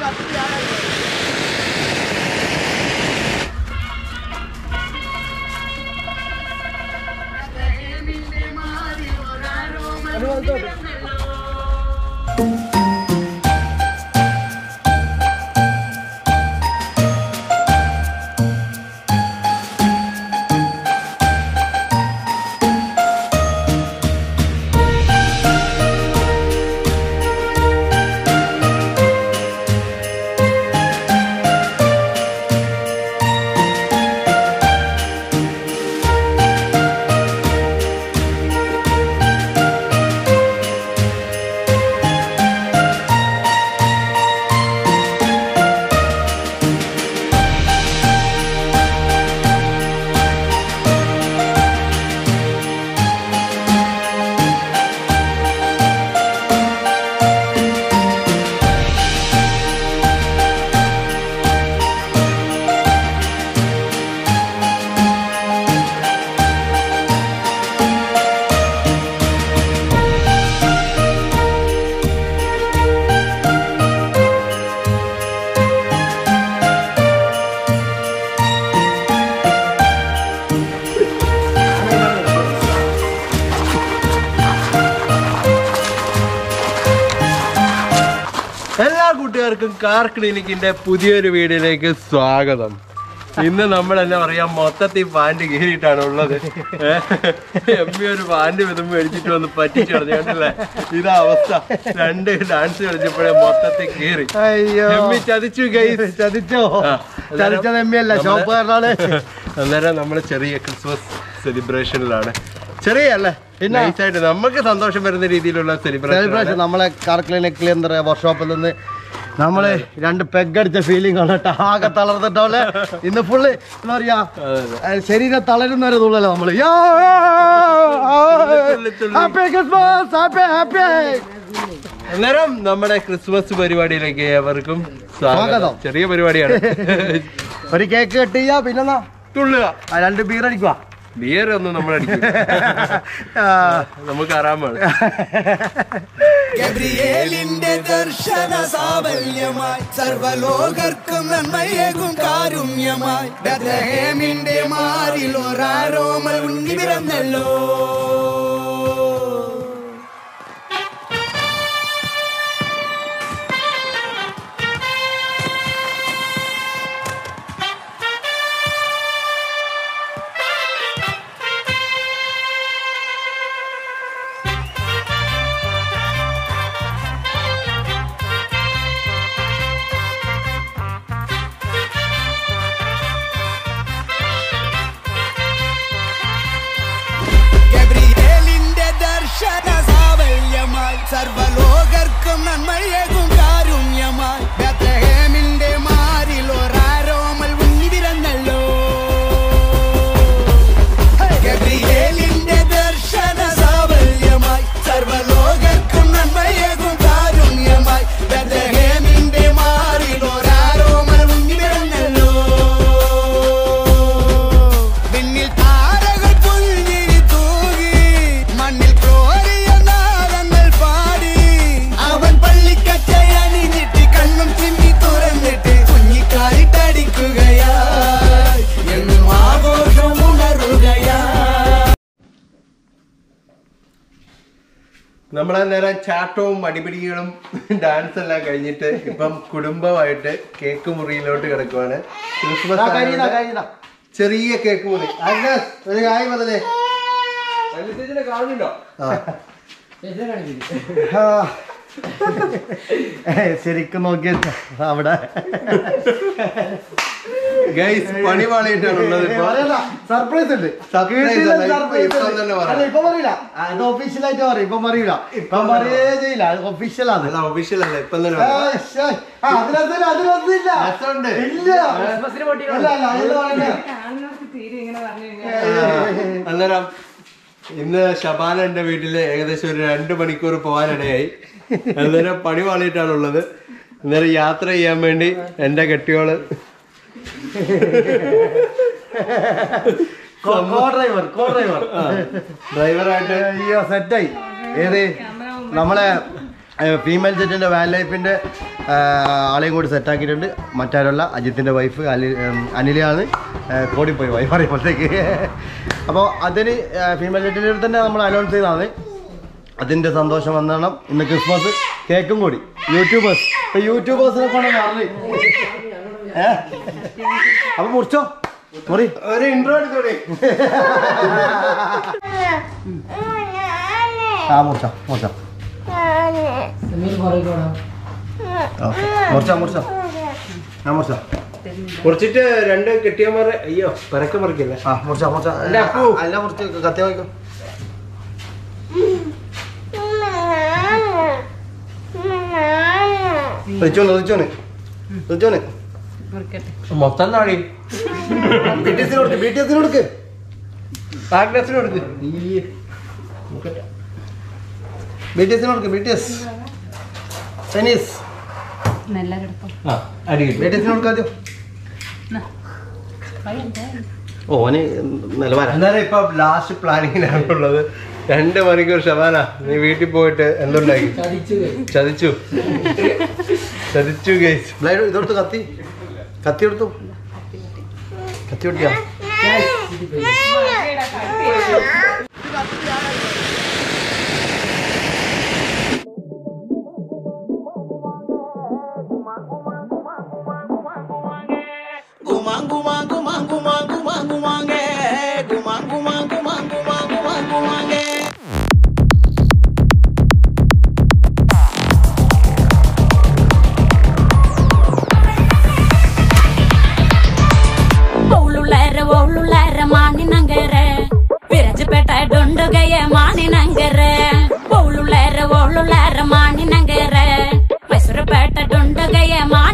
എല്ലാ കൂട്ടുകാർക്കും കാർ ക്ലിനിക്കിന്റെ പുതിയൊരു വീഡിയോയിലേക്ക് സ്വാഗതം ഇന്ന് നമ്മൾ എന്നാ പറയാ മൊത്തത്തിൽ പാൻറ് കീറിയിട്ടാണ് ഉള്ളത് എം ബി ഒരു പാൻറ് വിധം മേടിച്ചിട്ട് വന്ന് പറ്റിച്ചു കളഞ്ഞു കണ്ടില്ലേ ഇതാ അവസ്ഥ രണ്ട് ഡാൻസ് കളിച്ചപ്പോഴേ മൊത്തത്തിൽ കീറി അയ്യോ എമ്മി ചതിച്ചു ഗൈസ് ചതിച്ചോ ആ, ചതിച്ചത് എമ്മയല്ല നമ്മള് ഷോപ്പുകാരനാണ് അന്നേരം നമ്മൾ ചെറിയ ക്രിസ്മസ് സെലിബ്രേഷനിലാണ് ചെറിയ അല്ലേ പിന്നെ? നൈസായിട്ട് നമുക്ക് സന്തോഷം വരുന്ന രീതിയിലുള്ള സെലിബ്രേഷൻ സെലിബ്രേഷൻ നമ്മളെ കാർ ക്ലിനിക്കിൽ എന്താ പറയാ വർക്ക്ഷോപ്പിൽ നിന്ന് നമ്മള് രണ്ട് പെഗടിച്ച ഫീലിംഗ് ആണ് കേട്ടോ ആകെ തളർന്നിട്ടോലെ ഇന്ന് ഫുള്ള് എന്താ പറയാ ഏ, ശരീരം തളരുന്ന ഒരു തുള്ളല്ലോ നമ്മള് യാ, തുള്ളി, തുള്ളി. Happy Christmas, happy, happy. അന്നേരം നമ്മുടെ ക്രിസ്മസ് പരിപാടിയിലേക്ക് ഏവർക്കും സ്വാഗതം. സ്വാഗതം ചെറിയ പരിപാടിയാണ് ഒരു കേക്ക് കെട്ടിയാ പിന്നെന്നാ തുള്ളുക ആ, രണ്ട് ബീർ അടിക്കുക ബിയർ ഒന്നും നമ്മൾ അടിക്കും നമുക്ക് ആറാമാണ് ഗബ്രിയേലിന്റെ ദർശന സാവല്യമായി സർവലോകർക്കും നന്മയേകും കാരുണ്യമായി ബethlehem-ന്റെ മാറിൽ ഒരാരോമൽ ഉണ്ണി പിറന്നല്ലോ ഗബ്രിയേലിന്റെ ദർശന സാവല്യമായി സർവലോകർക്കും നന്മയേകും കാരുണ്യമായി ബethlehem-ന്റെ മാറിൽ ഒരാരോമൽ ഉണ്ണി പിറന്നല്ലോ ഗബ്രിയേലിന്റെ ദർശന സാവല്യമായി സർവലോകർക്കും നന്മയേകും കാരുണ്യമായി ബethlehem-ന്റെ മാറിൽ ഒരാരോമൽ ഉണ്ണി പിറന്നല്ലോ വിണ്ണിൽ താരകൾ പുൽഞ്ഞിരി തൂകി മണ്ണിൽ കോരിയ നാദങ്ങൾ പാടി അവൻ പള്ളിക്കച്ചയണിഞ്ഞിട്ട് കണ്ണും ചിമ്മി തുറന്നിട്ട് കുഞ്ഞിക്കാലിട്ടടിക്കുകയായി എന്നും ആഘോഷം ഉണരുകയാ നമ്മളെ നേരം ചാട്ടവും അടിപിടികളും ഡാൻസ് എല്ലാം കഴിഞ്ഞിട്ട് ഇപ്പം കുടുംബമായിട്ട് കേക്ക് മുറിയിലോട്ട് കിടക്കുവാണ് ക്രിസ്മസ് കഴിയുന്ന ആയതുകൊണ്ട് കഴിയുന്ന ചെറിയ കേക്ക് മുറി അഗ്നസ് ഒരു കാര്യം പറഞ്ഞേ കാണുന്നുണ്ടോ ആ. ഏ, ശരിക്കും നോക്കിയ അവിടെ ഗൈസ് പണി പാളിയിട്ടാണ് ഉള്ളത് ഇപ്പൊ സർപ്രൈസ് ഉണ്ട് Surprise കിടിലൻ അല്ല, ഇപ്പൊ- surprise ഇപ്പൊ ഉണ്ട്. തന്നെ പറ. അല്ല, ഇപ്പൊ പറയില്ല ആ, ഇത് ഒഫീഷ്യലായിട്ട് പറയും ഇപ്പൊ പറയില്ല ഇപ്പൊ പറയേ ചെയ്യില്ല ഒഫീഷ്യൽ ആണ് അല്ല ഒഫീഷ്യൽ അല്ല ഇപ്പം തന്നെ ഏ, പറയാം. ശ്ശേ. ആ, അതിനകത്തില്ല അതിനകത്തില്ല രസമുണ്ട്. ഇല്ല അല്ല അല്ല അതിൽ പറയണ്ടേ കാണുന്നവർക്ക് തീരെ ഇങ്ങനെ പറഞ്ഞു കഴിഞ്ഞാൽ ആ, അന്നേരം ഇന്ന് ഷബാന എന്റെ വീട്ടില് ഏകദേശം ഒരു രണ്ട് മണിക്കൂർ പോകാനിടയായി അന്നേരം പണി പാളിയിട്ടാണുള്ളത് അന്നേരം യാത്ര ചെയ്യാൻ വേണ്ടി എന്റെ കെട്ടിയോള് കോ ഡ്രൈവർ കോ ഡ്രൈവർ ഡ്രൈവറായിട്ട് അയ്യോ സെറ്റായി ഏത് നമ്മളെ ഫീമെയിൽ സെറ്റിൻ്റെ വാൻ ലൈഫിൻ്റെ ആളെയും കൂടി സെറ്റാക്കിയിട്ടുണ്ട് മറ്റാരുള്ള അജിത്തിൻ്റെ വൈഫ് അനിൽ അനിലാണ് കോടിപ്പോയി വൈഫ് പറയുമ്പോഴത്തേക്ക് അപ്പോൾ അതിന് ഫീമെയിൽ സെറ്റിൻ്റെ തന്നെ നമ്മൾ അനൗൺസ് ചെയ്തതാണ് അതിൻ്റെ സന്തോഷം വന്നണം ഇന്ന് ക്രിസ്മസ് കേക്കും കൂടി യൂട്യൂബേഴ്സ് ഇപ്പൊ യൂട്യൂബേഴ്സിനെ കൊണ്ട് പറഞ്ഞു ഏ അപ്പൊ മുറിച്ചോ മുറി ഒരു ഇൻട്രോ എടുത്തോടെ ആ മുറിച്ചോ മുറിച്ചോ ഓക്കെ മുറിച്ചോ മുറിച്ചോ ആ മുറിച്ചോ കുറിച്ചിട്ട് രണ്ട് കെട്ടിയന്മാരെ അയ്യോ പരക്കെ പറിക്കല്ലേ ആ മുറിച്ചോ മുറിച്ചോ അല്ല, അപ്പു. അല്ല മുറിച്ച് കത്തി വാങ്ങിക്കോ റിച്ചോന് റിച്ചോന് റിച്ചോന് മൊത്തം നാടി ബി ടി എസിന് കൊടുക്ക് ബി ടി എസിന് കൊടുക്ക് ആഗ്നസിന് കൊടുക്ക് ബി ടി എസിന് കൊടുക്ക് ബി ടി എസ് ചൈനീസ് നല്ല കിടപ്പം ആ അടിക്കില്ല ബി ടി എസിന് കൊടുക്കാദ്യോ ഓന് നിലവാരം എന്നാലും ഇപ്പൊ ലാസ്റ്റ് പ്ലാനിങ്ങിനാണുള്ളത് രണ്ട് മണിക്കൂർ ശബാന നീ വീട്ടിൽ പോയിട്ട് എന്തുണ്ടാക്കി ചതിച്ചു ചതിച്ചു ഗൈസ് ബ്ലൈഡ് ഇതെടുത്ത് കത്തി കത്തി എടുത്തു കത്തി എടുത്തിയാ Gumang gumang gumang gumang gumang gumange gumang gumang gumang gumang gumang gumange ಒಳ್ಳುಳ್ಳಾರ ಒಳ್ಳುಳ್ಳಾರ ಮಾನಿನಂಗರ ವಿರಜಪೇಟ ಡೊಂಡುಗಯ ಮಾನಿನಂಗರ ಒಳ್ಳುಳ್ಳಾರ ಒಳ್ಳುಳ್ಳಾರ ಮಾನಿನಂಗರ ಮೈಸೂರುಪೇಟ ಡೊಂಡುಗಯ ಮಾನಿನಂಗರ